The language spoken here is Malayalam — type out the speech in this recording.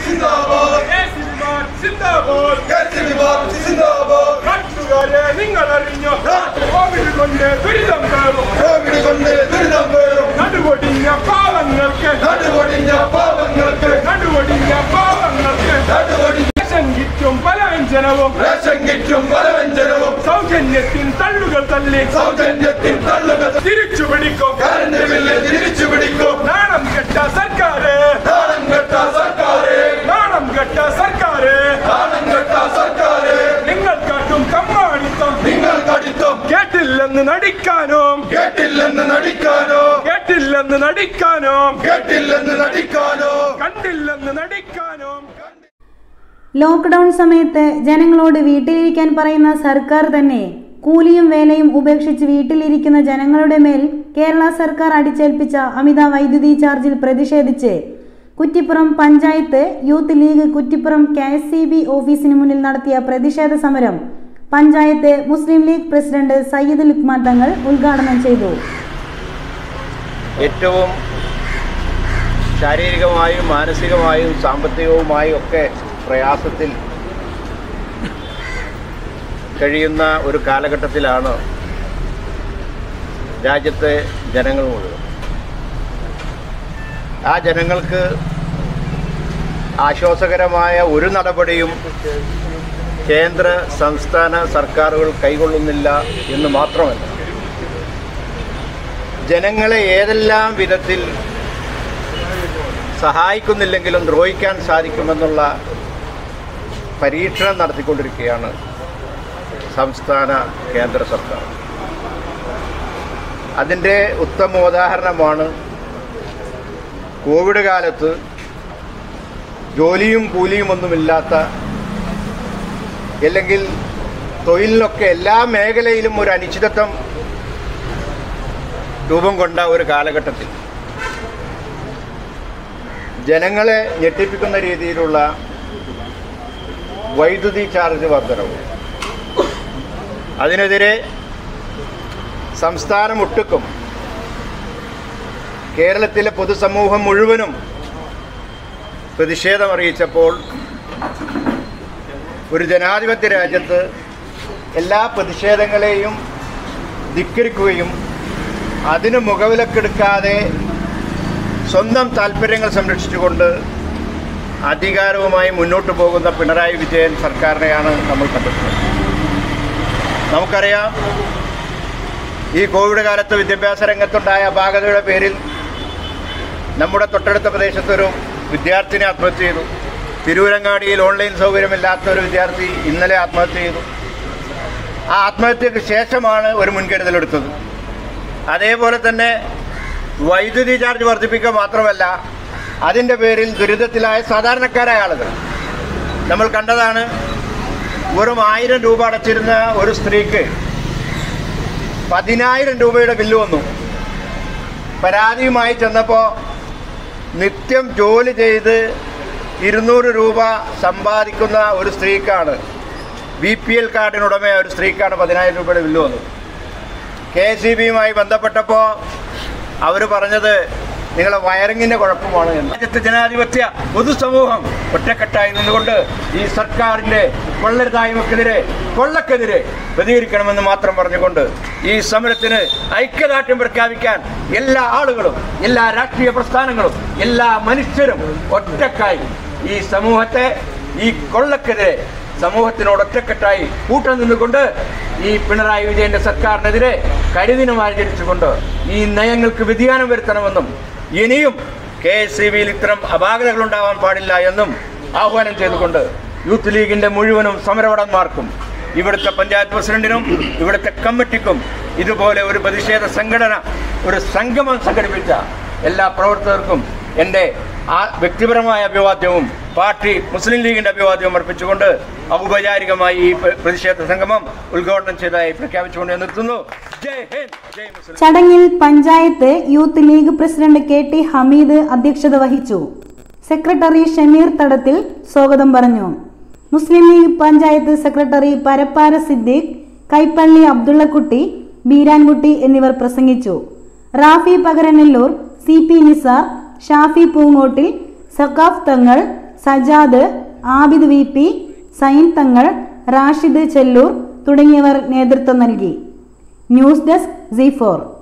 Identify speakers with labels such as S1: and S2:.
S1: സിന്ദാബാദ്
S2: കേജ്രിവാൾ സിന്ദാബാദ്
S1: കേജ്രിവാൾ സിന്ദാബാദ്
S2: നാട്ടുകാരെ നിങ്ങൾ അറിഞ്ഞോ കോവിഡ് കൊണ്ട് ദുരിതം കയറും
S1: കോവിഡ് കൊണ്ട് ദുരിതം പേറും
S2: നടുവൊടിഞ്ഞ പാവങ്ങൾക്ക്
S1: നടുവൊടിഞ്ഞ പാവങ്ങൾക്ക്
S2: നടുവൊടിഞ്ഞ പാവങ്ങൾക്ക്
S1: നടുവൊടിഞ്ഞ
S2: റേഷൻ കിറ്റും പലവ്യഞ്ജനവും
S1: റേഷൻ കിറ്റും പലവ്യഞ്ജനവും
S2: സൗജന്യത്തിൻ തള്ളുകൾ തള്ളി
S1: സൗജന്യത്തിൽ തള്ളുക
S2: തിരിച്ചു പിടിക്കും
S1: കരണ്ട് ബില്ല് തിരിച്ചു പിടിക്കും
S2: നാണം കെട്ട സർക്കാര്
S1: നാണം കെട്ട സർക്കാരെ
S2: നാണം കെട്ട സർക്കാര്
S1: നാണം കെട്ട സർക്കാരെ
S2: നിങ്ങൾ കാട്ടും കമ്മാണിത്തം
S1: നിങ്ങൾ കടിത്തം
S2: കേട്ടില്ലെന്ന് നടിക്കാനും
S1: കേട്ടില്ലെന്ന് നടിക്കാനോ
S2: കേട്ടില്ലെന്ന് നടിക്കാനും
S1: കേട്ടില്ലെന്ന് നടിക്കാനോ
S2: കണ്ടില്ലെന്ന് നടിക്കാനും
S3: ലോക്ക്ഡൌൺ സമയത്ത് ജനങ്ങളോട് വീട്ടിലിരിക്കാൻ പറയുന്ന സർക്കാർ തന്നെ കൂലിയും വേലയും ഉപേക്ഷിച്ച് വീട്ടിലിരിക്കുന്ന ജനങ്ങളുടെ മേൽ കേരള സർക്കാർ അടിച്ചേൽപ്പിച്ച അമിത വൈദ്യുതി ചാർജിൽ പ്രതിഷേധിച്ച് Kuttippuram panchayat Youth League Kuttippuram K S C B ഓഫീസിന് മുന്നിൽ നടത്തിയ പ്രതിഷേധ സമരം പഞ്ചായത്ത് മുസ്ലിം ലീഗ് പ്രസിഡന്റ് സയ്യിദ് ലുക്മാൻ തങ്ങൾ ഉദ്ഘാടനം ചെയ്തു
S4: ഏറ്റവും ശാരീരികമായും മാനസികമായും സാമ്പത്തികവുമായും ഒക്കെ പ്രയാസത്തിൽ കഴിയുന്ന ഒരു കാലഘട്ടത്തിലാണ് രാജ്യത്തെ ജനങ്ങൾ മുഴുവൻ ആ ജനങ്ങൾക്ക് ആശ്വാസകരമായ ഒരു നടപടിയും കേന്ദ്ര സംസ്ഥാന സർക്കാരുകൾ കൈകൊള്ളുന്നില്ല എന്ന് മാത്രമല്ല ജനങ്ങളെ ഏതെല്ലാം വിധത്തിൽ സഹായിക്കുന്നില്ലെങ്കിലും ദ്രോഹിക്കാൻ സാധിക്കുമെന്നുള്ള പരീക്ഷണം നടത്തിക്കൊണ്ടിരിക്കുകയാണ് സംസ്ഥാന കേന്ദ്ര സർക്കാർ അതിൻ്റെ ഉത്തമോദാഹരണമാണ് കോവിഡ് കാലത്ത് ജോലിയും കൂലിയും ഒന്നുമില്ലാത്ത അല്ലെങ്കിൽ തൊഴിലിലൊക്കെ എല്ലാ മേഖലയിലും ഒരു അനിശ്ചിതത്വം രൂപം കൊണ്ട ഒരു കാലഘട്ടത്തിൽ ജനങ്ങളെ ഞെട്ടിപ്പിക്കുന്ന രീതിയിലുള്ള വൈദ്യുതി ചാർജ് വർധനവ് അതിനെതിരെ സംസ്ഥാനം ഒട്ടുക്കും കേരളത്തിലെ പൊതുസമൂഹം മുഴുവനും പ്രതിഷേധമറിയിച്ചപ്പോൾ ഒരു ജനാധിപത്യ രാജ്യത്ത് എല്ലാ പ്രതിഷേധങ്ങളെയും ധിക്കരിക്കുകയും അതിന് മുഖവിലക്കെടുക്കാതെ സ്വന്തം താല്പര്യങ്ങൾ സംരക്ഷിച്ചുകൊണ്ട് അധികാരവുമായി മുന്നോട്ട് പോകുന്ന പിണറായി വിജയൻ സർക്കാരിനെയാണ് നമ്മൾ കണ്ടെത്തുന്നത് നമുക്കറിയാം ഈ കോവിഡ് കാലത്ത് വിദ്യാഭ്യാസ രംഗത്തുണ്ടായ അപാകതയുടെ പേരിൽ നമ്മുടെ തൊട്ടടുത്ത പ്രദേശത്തൊരു വിദ്യാർത്ഥിനി ആത്മഹത്യ ചെയ്തു തിരൂരങ്ങാടിയിൽ ഓൺലൈൻ സൗകര്യമില്ലാത്ത ഒരു വിദ്യാർത്ഥി ഇന്നലെ ആത്മഹത്യ ചെയ്തു ആ ആത്മഹത്യക്ക് ശേഷമാണ് ഒരു മുൻകരുതലെടുത്തത് അതേപോലെ തന്നെ വൈദ്യുതി ചാർജ് വർദ്ധിപ്പിക്കുക മാത്രമല്ല അതിൻ്റെ പേരിൽ ദുരിതത്തിലായ സാധാരണക്കാരായ ആളുകൾ നമ്മൾ കണ്ടതാണ് വെറും ആയിരം രൂപ അടച്ചിരുന്ന ഒരു സ്ത്രീക്ക് പതിനായിരം രൂപയുടെ ബില്ല് വന്നു പരാതിയുമായി ചെന്നപ്പോൾ നിത്യം ജോലി ചെയ്ത് ഇരുന്നൂറ് രൂപ സമ്പാദിക്കുന്ന ഒരു സ്ത്രീക്കാണ് ബി പി എൽ കാർഡിനുടമയായ ഒരു സ്ത്രീക്കാണ് പതിനായിരം രൂപയുടെ ബില്ല് വന്നത് കെ സി ബിയുമായി ബന്ധപ്പെട്ടപ്പോൾ അവർ പറഞ്ഞത് നിങ്ങളെ വയറിങ്ങിൻ്റെ കുഴപ്പമാണ് എന്ന് രാജ്യത്തെ ജനാധിപത്യ പൊതുസമൂഹം ഒറ്റക്കെട്ടായി നിന്നുകൊണ്ട് ഈ സർക്കാരിൻ്റെ കൊള്ളരുതായ്മക്കെതിരെ കൊള്ളക്കെതിരെ പ്രതികരിക്കണമെന്ന് മാത്രം പറഞ്ഞുകൊണ്ട് ഈ സമരത്തിന് ഐക്യദാർഢ്യം പ്രഖ്യാപിക്കാൻ എല്ലാ ആളുകളും എല്ലാ രാഷ്ട്രീയ പ്രസ്ഥാനങ്ങളും എല്ലാ മനുഷ്യരും ഒറ്റക്കായി ഈ സമൂഹത്തെ ഈ കൊള്ളക്കെതിരെ സമൂഹത്തിനോട് ഒറ്റക്കെട്ടായി കൂട്ടം നിന്നുകൊണ്ട് ഈ പിണറായി വിജയന്റെ സർക്കാരിനെതിരെ കരിദിനം ആചരിച്ചുകൊണ്ട് ഈ നയങ്ങൾക്ക് വ്യതിയാനം വരുത്തണമെന്നും ഇനിയും കെ എസ് സി ബിയിൽ ഇത്തരം അപാകതകൾ ഉണ്ടാവാൻ പാടില്ല എന്നും ആഹ്വാനം ചെയ്തുകൊണ്ട് യൂത്ത് ലീഗിന്റെ മുഴുവനും സമരവടന്മാർക്കും ഇവിടുത്തെ പഞ്ചായത്ത് പ്രസിഡന്റിനും ഇവിടുത്തെ കമ്മിറ്റിക്കും ഇതുപോലെ ഒരു പ്രതിഷേധ സംഘടന ഒരു സംഗമം സംഘടിപ്പിച്ച എല്ലാ പ്രവർത്തകർക്കും എൻ്റെ ആ വ്യക്തിപരമായ അഭിവാദ്യവും പാർട്ടി മുസ്ലിം ലീഗിന്റെ അഭിവാദ്യവും അർപ്പിച്ചുകൊണ്ട് ഔപചാരികമായി ഈ പ്ര- പ്രതിഷേധ സംഗമം ഉദ്ഘാടനം ചെയ്തതായി പ്രഖ്യാപിച്ചുകൊണ്ട് ഞാൻ നിർത്തുന്നു ജയ് ഹിന്ദ് ജയ് മുസ്ലിം
S3: ചടങ്ങിൽ panchayat Youth League president K T Hameed അധ്യക്ഷത വഹിച്ചു സെക്രട്ടറി ഷമീർ തടത്തിൽ സ്വാഗതം പറഞ്ഞു മുസ്ലിം ലീഗ് പഞ്ചായത്ത് സെക്രട്ടറി പരപ്പാര സിദ്ദീഖ് കൈപ്പള്ളി അബ്ദുള്ളക്കുട്ടി ബീരാൻകുട്ടി എന്നിവർ പ്രസംഗിച്ചു Rafi Pakaranellur C P Nisar Shafi Poongottil Sakhaf Thangal Sajad Abid V P Sain Thangal Rashid Chellur തുടങ്ങിയവർ നേതൃത്വം നൽകി ന്യൂസ് ഡെസ്ക് സി ഫോർ